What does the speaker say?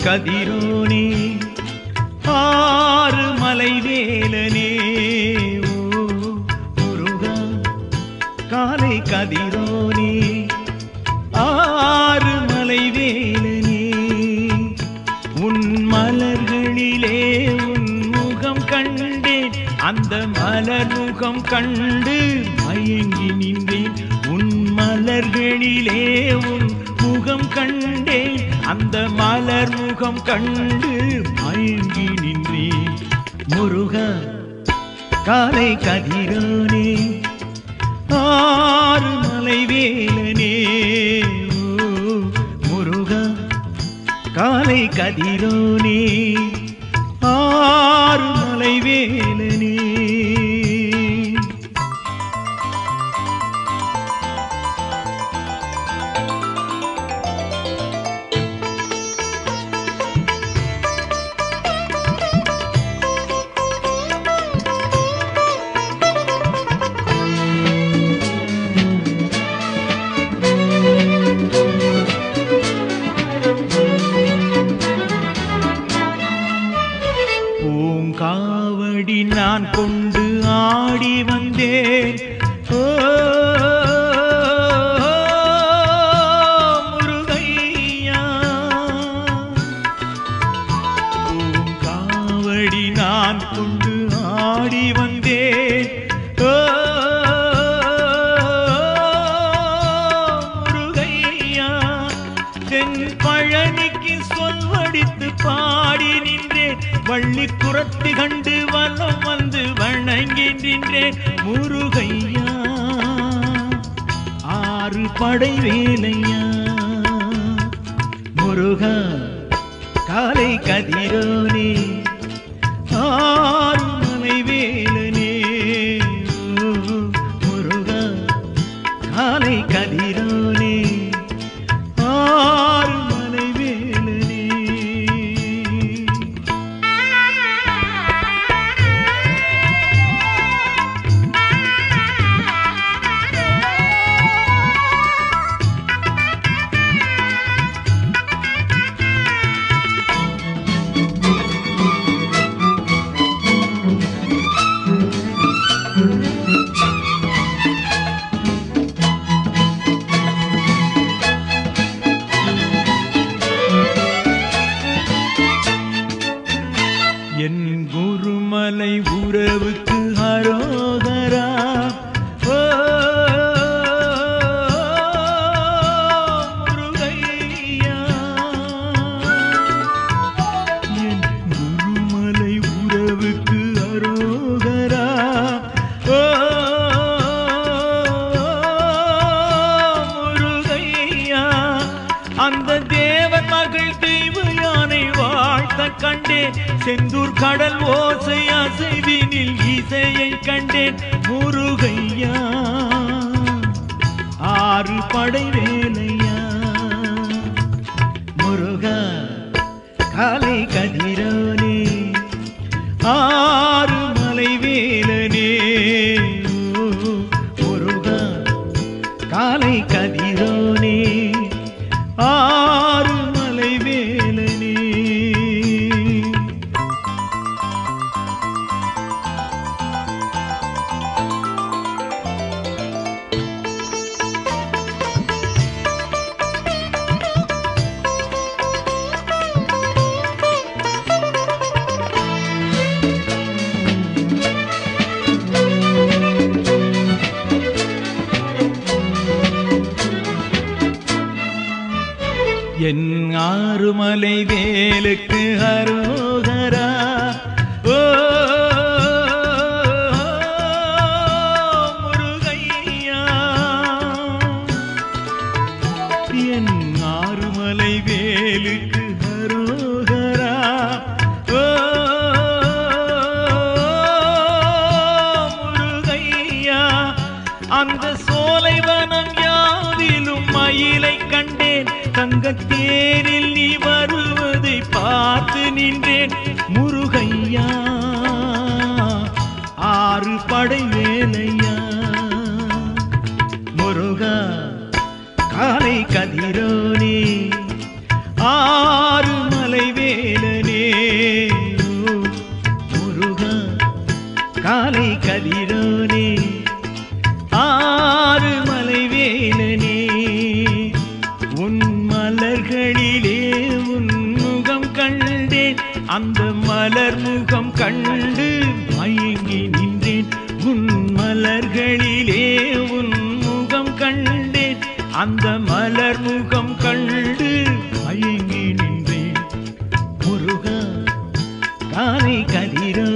கதிரோனே ஆறு மலை வேலனே ஓ முருகா காலை கதிரோனே ஆறு மலை வேலனே உன் மலர்களிலே உன் முகம் கண்டேன் அந்த மலர் முகம் கண்டு மயங்கி நின்றேன் உன் மலர்களிலே உன் முகம் கண்டேன் அந்த மலர் முகம் கண்டு மயங்கி நின்றேன் முருகா காலை கதிரோனே ஆறு மலை வேலனே ஓ முருகா காலை கதிரோனே ஆறு மலை வேலனே பூங்காவடி நான் கொண்டு ஆடி வந்தேன் ஓ, முருகையா பூங்காவடி நான் கொண்டு ஆடி வந்தேன் ஓ, முருகையா தென் பழனிக்கு சொல்வடித்து பாடி நின்றேன் வள்ளி குரத்தி கண்டு வலம் வந்து வணங்கி நின்றேன் முருகையா ஆறு படை வேலையா முருகா காலை கதிரோனே ஆறு மலை வேலனே ஓ, முருகா காலை கதிரோனே ஆறு மலை வேலனே என் குருமலை உறவுக்கு ஹரோகரா ஓ, முருகையா. என் குருமலை உறவுக்கு ஹரோகரா ஓ, முருகையா. அந்த தேவன் மகள் தெய்வ யானை வாழ்த்த கண்டேன் செந்தூர் கடல் ஓசை அசைவினில் இசையை கண்டேன் முருகையா ஆறு படை வேலையா முருகா காலை கதிரோனே ஆறு மலை வேலனே ஓ, முருகா காலை கதிரோனே ஆறு மலை வேலனே என் ஆறுமலை வேலுக்கு ஹரோகரா ஓ முருகையா என் ஆறுமலை வேலுக்கு ஹரோகரா ஓ முருகையா அந்த சோலைவனம் யாவிலும் மயிலை கண்டேன் தங்கத்தேரில் நீ வருவதை பார்த்து நின்றேன் முருகையா ஆறு படை வேலையா முருகா காலை கதிரோனே ஆறு மலை அந்த மலர் முகம் கண்டு மயங்கி நின்றேன் உன் மலர்களிலே உன் முகம் கண்டேன் அந்த மலர் முகம் கண்டு மயங்கி நின்றேன் முருகா காலை கதிரா